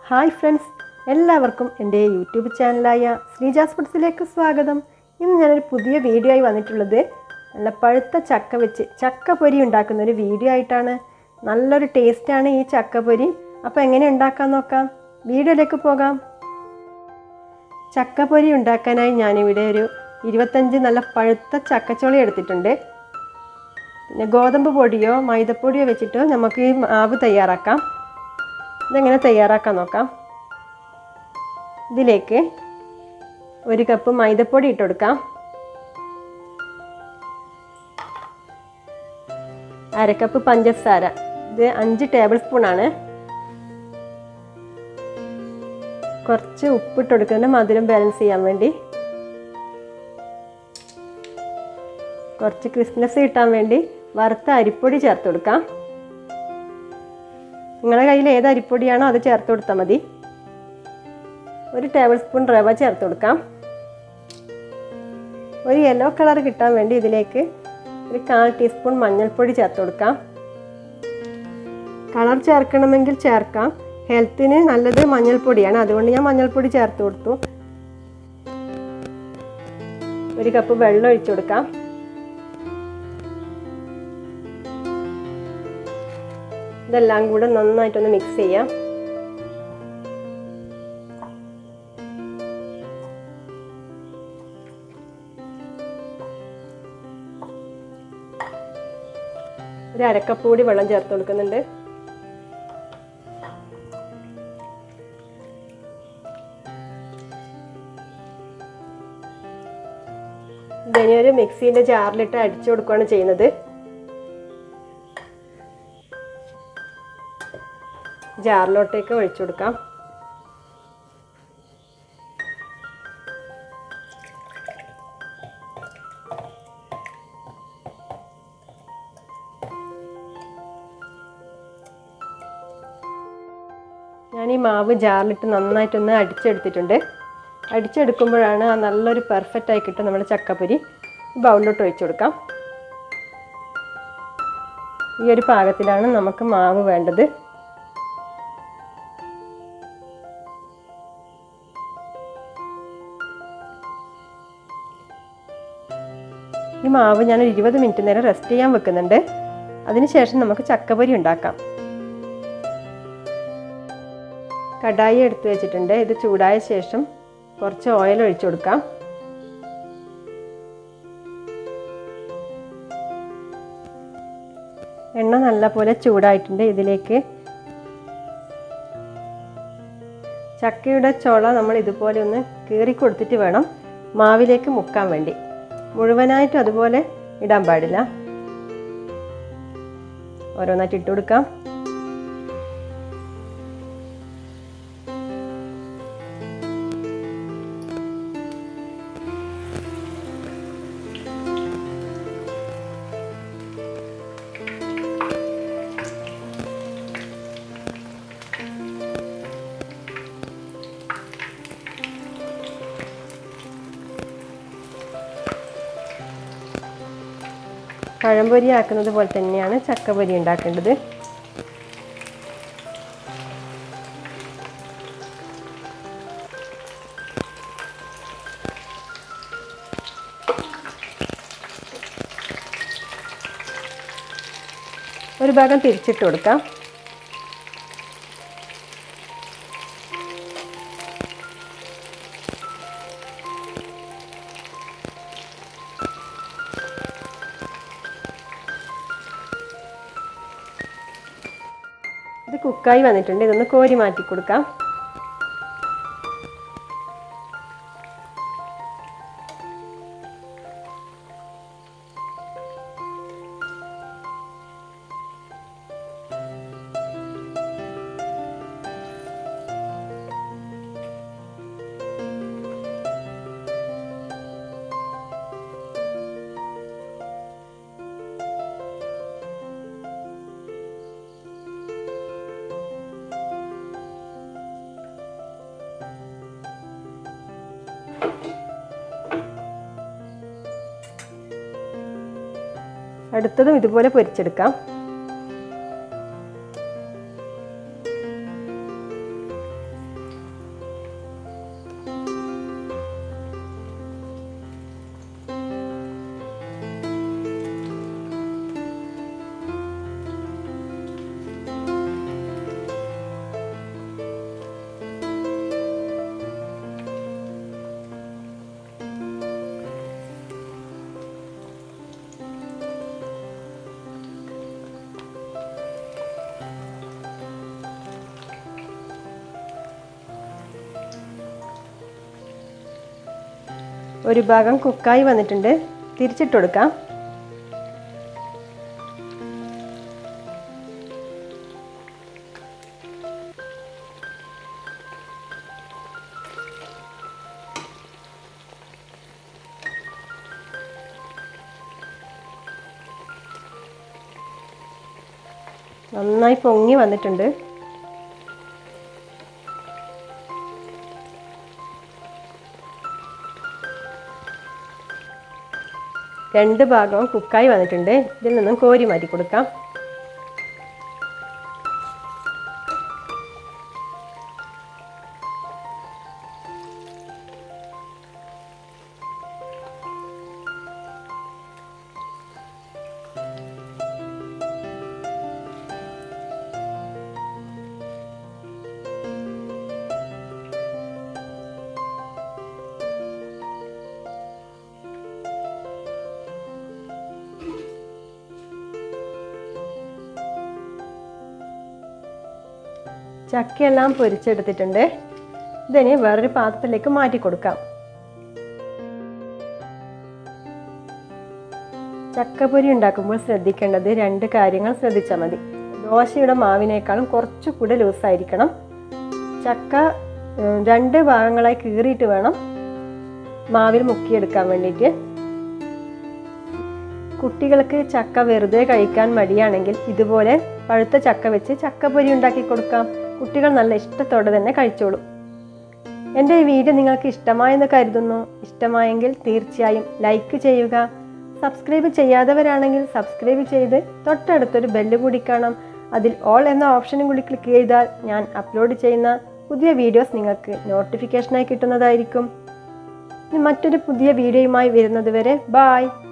hi friends എല്ലാവർക്കും എൻ്റെ YouTube ചാനലായ ശ്രീജാസ് ഫുഡ്സിലേക്ക് സ്വാഗതം ഇന്ന് ഞാനൊരു പുതിയ വീഡിയോ ആയി വന്നിട്ടുള്ളത് നല്ല പഴുത്ത ചക്ക വെച്ച് ചക്കപ്പൊരി ഉണ്ടാക്കുന്ന ഒരു വീഡിയോ ആയിട്ടാണ് നല്ലൊരു ടേസ്റ്റാണ് ഈ ചക്കപ്പൊരി അപ്പോൾ എങ്ങനെ ഉണ്ടാക്കാൻ നോക്കാം വീഡിയോയിലേക്ക് പോകാം ചക്കപ്പൊരി ഉണ്ടാക്കാനായി ഞാനിവിടെ ഒരു ഇരുപത്തഞ്ച് നല്ല പഴുത്ത ചക്കച്ചോളി എടുത്തിട്ടുണ്ട് പിന്നെ ഗോതമ്പ് പൊടിയോ മൈദപ്പൊടിയോ വെച്ചിട്ടോ നമുക്ക് ഈ മാവ് തയ്യാറാക്കാം ഇതെങ്ങനെ തയ്യാറാക്കാൻ നോക്കാം ഇതിലേക്ക് ഒരു കപ്പ് മൈദപ്പൊടി ഇട്ട് കൊടുക്കാം അരക്കപ്പ് പഞ്ചസാര ഇത് അഞ്ച് ടേബിൾ സ്പൂണാണ് കുറച്ച് ഉപ്പിട്ട് കൊടുക്കുന്ന മധുരം ബാലൻസ് ചെയ്യാൻ വേണ്ടി കുറച്ച് ക്രിസ്മസ് കിട്ടാൻ വേണ്ടി വറുത്ത അരിപ്പൊടി ചേർത്ത് കൊടുക്കാം നിങ്ങളുടെ കയ്യിൽ ഏത് അരിപ്പൊടിയാണോ അത് ചേർത്ത് കൊടുത്താൽ മതി ഒരു ടേബിൾ സ്പൂൺ റവ ചേർത്ത് കൊടുക്കാം ഒരു യെല്ലോ കളർ കിട്ടാൻ വേണ്ടി ഇതിലേക്ക് ഒരു കാൽ ടീസ്പൂൺ മഞ്ഞൾപ്പൊടി ചേർത്ത് കൊടുക്കാം കളർ ചേർക്കണമെങ്കിൽ ചേർക്കാം ഹെൽത്തിന് നല്ലത് മഞ്ഞൾപ്പൊടിയാണ് അതുകൊണ്ട് ഞാൻ മഞ്ഞൾപ്പൊടി ചേർത്ത് കൊടുത്തു ഒരു കപ്പ് വെള്ളം ഒഴിച്ചു കൊടുക്കാം ഇതെല്ലാം കൂടെ നന്നായിട്ടൊന്ന് മിക്സ് ചെയ്യാം ഒരു അരക്കപ്പ് കൂടി വെള്ളം ചേർത്ത് കൊടുക്കുന്നുണ്ട് ഇതിനെ ഒരു മിക്സീൻ്റെ ജാറിലിട്ട് അടിച്ചു കൊടുക്കുകയാണ് ചെയ്യുന്നത് ജാറിലോട്ടേക്ക് ഒഴിച്ചു കൊടുക്കാം ഞാൻ ഈ മാവ് ജാറിലിട്ട് നന്നായിട്ടൊന്ന് അടിച്ചെടുത്തിട്ടുണ്ട് അടിച്ചെടുക്കുമ്പോഴാണ് ആ നല്ലൊരു പെർഫെക്റ്റ് ആയി കിട്ടും നമ്മുടെ ചക്കപ്പൊരി ബൗളിലോട്ട് ഒഴിച്ചു കൊടുക്കാം ഈ ഒരു പാകത്തിലാണ് നമുക്ക് മാവ് വേണ്ടത് ഈ മാവ് ഞാൻ ഒരു ഇരുപത് മിനിറ്റ് നേരം റെസ്റ്റ് ചെയ്യാൻ വെക്കുന്നുണ്ട് അതിനുശേഷം നമുക്ക് ചക്കപ്പൊരി ഉണ്ടാക്കാം കടായി എടുത്തു വെച്ചിട്ടുണ്ട് ഇത് ചൂടായ ശേഷം കുറച്ച് ഓയിൽ ഒഴിച്ചു കൊടുക്കാം എണ്ണ നല്ലപോലെ ചൂടായിട്ടുണ്ട് ഇതിലേക്ക് ചക്കയുടെ ചുള നമ്മൾ ഇതുപോലെ ഒന്ന് കീറി കൊടുത്തിട്ട് വേണം മാവിലേക്ക് മുക്കാൻ വേണ്ടി മുഴുവനായിട്ടും അതുപോലെ ഇടാൻ പാടില്ല ഓരോന്നായിട്ട് ഇട്ട് കൊടുക്കാം പഴംപൊരി ആക്കുന്നത് പോലെ തന്നെയാണ് ചക്കപ്പൊരി ഉണ്ടാക്കേണ്ടത് ഒരു ഭാഗം തിരിച്ചിട്ട് കൊടുക്കാം ഇത് കുക്കായി വന്നിട്ടുണ്ട് ഇതൊന്ന് കോരി മാറ്റി കൊടുക്കാം അടുത്തതും ഇതുപോലെ പൊരിച്ചെടുക്കാം ഒരു ഭാഗം കുക്കായി വന്നിട്ടുണ്ട് തിരിച്ചിട്ട് കൊടുക്കാം നന്നായി പൊങ്ങി വന്നിട്ടുണ്ട് രണ്ട് ഭാഗവും കുക്കായി വന്നിട്ടുണ്ട് ഇതിൽ നിന്നും കോരി മാറ്റി കൊടുക്കാം ചക്കയെല്ലാം പൊരിച്ചെടുത്തിട്ടുണ്ട് ഇതിന് വേറൊരു പാത്രത്തിലേക്ക് മാറ്റി കൊടുക്കാം ചക്കപ്പൊരി ഉണ്ടാക്കുമ്പോൾ ശ്രദ്ധിക്കേണ്ടത് രണ്ട് കാര്യങ്ങൾ ശ്രദ്ധിച്ചാൽ മതി ദോശയുടെ മാവിനേക്കാളും കുറച്ചുകൂടെ ലൂസായിരിക്കണം ചക്ക ഉം, രണ്ട് ഭാഗങ്ങളായി കീറിയിട്ട് വേണം മാവിൽ മുക്കിയെടുക്കാൻ വേണ്ടിയിട്ട് കുട്ടികൾക്ക് ചക്ക വെറുതെ കഴിക്കാൻ മടിയാണെങ്കിൽ ഇതുപോലെ പഴുത്ത ചക്ക വെച്ച് ചക്കപ്പൊരി ഉണ്ടാക്കി കൊടുക്കാം കുട്ടികൾ നല്ല ഇഷ്ടത്തോടെ തന്നെ കഴിച്ചോളും എൻ്റെ ഈ വീഡിയോ നിങ്ങൾക്ക് ഇഷ്ടമായെന്ന് കരുതുന്നു ഇഷ്ടമായെങ്കിൽ തീർച്ചയായും ലൈക്ക് ചെയ്യുക സബ്സ്ക്രൈബ് ചെയ്യാത്തവരാണെങ്കിൽ സബ്സ്ക്രൈബ് ചെയ്ത് തൊട്ടടുത്തൊരു ബെല്ല് കൂടി കാണാം അതിൽ ഓൾ എന്ന ഓപ്ഷനും കൂടി ക്ലിക്ക് ചെയ്താൽ ഞാൻ അപ്ലോഡ് ചെയ്യുന്ന പുതിയ വീഡിയോസ് നിങ്ങൾക്ക് നോട്ടിഫിക്കേഷനായി കിട്ടുന്നതായിരിക്കും ഇനി മറ്റൊരു പുതിയ വീഡിയോയുമായി വരുന്നത് വരെ ബായ്